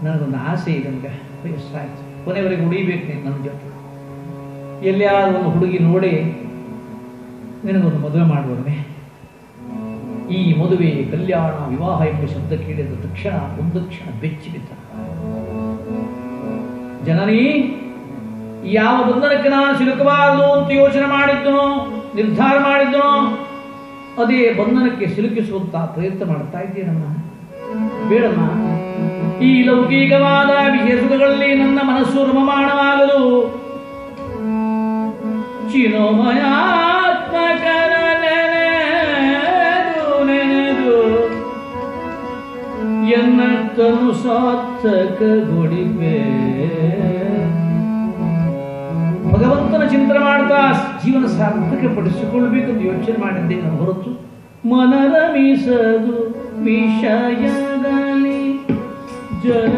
ನನಗೊಂದು ಆಸೆ ಇದೆ ನಮಗೆ ವಯಸ್ಸಾಯ್ತು ಕೊನೆವರೆಗೆ ಉಳಿಬೇಕು ನೀನು ನನ್ನ ಜೊತೆ ಎಲ್ಲಿಯಾದ್ರೂ ಒಂದು ಹುಡುಗಿ ನೋಡಿ ನಿನಗೊಂದು ಮದುವೆ ಮಾಡುವನೆ ಈ ಮದುವೆ ಕಲ್ಯಾಣ ವಿವಾಹ ಎಂಬ ಶಬ್ದ ಕೇಳಿದ ತಕ್ಷಣ ಒಂದು ಕ್ಷಣ ಬೆಚ್ಚಿ ಬಿದ್ದ ಜನನಿ ಯಾವ ಬಂಧನಕ್ಕೆ ನಾನು ಸಿಲುಕಬಾರದು ಅಂತ ಯೋಚನೆ ಮಾಡಿದ್ದನೋ ನಿರ್ಧಾರ ಮಾಡಿದ್ದನೋ ಅದೇ ಬಂಧನಕ್ಕೆ ಸಿಲುಕಿಸುವಂತ ಪ್ರಯತ್ನ ಮಾಡ್ತಾ ಇದ್ದೇನಮ್ಮ ಬೇಡಮ್ಮ ಈ ಲೌಕಿಕವಾದ ವಿಷಯ ಸುಖಗಳಲ್ಲಿ ನನ್ನ ಮನಸ್ಸು ರಮಮಾಣವಾಗಲು ಚಿನೋಮಯಾತ್ಮಕರ ನೆನೆದು ನೆನೆದು ಎನ್ನತ್ತನು ಸಾರ್ಥಕಗೊಳಿಪೆ ಭಗವಂತನ ಚಿಂತನೆ ಮಾಡ್ತಾ ಜೀವನ ಸಾರ್ಥಕ ಪಡಿಸಿಕೊಳ್ಬೇಕಂತ ಯೋಚನೆ ಮಾಡಿದ್ದೆ ನಾನು ಹೊರತು ಮನರಮಿಸದು ವಿಷಯದಲ್ಲಿ ಜನ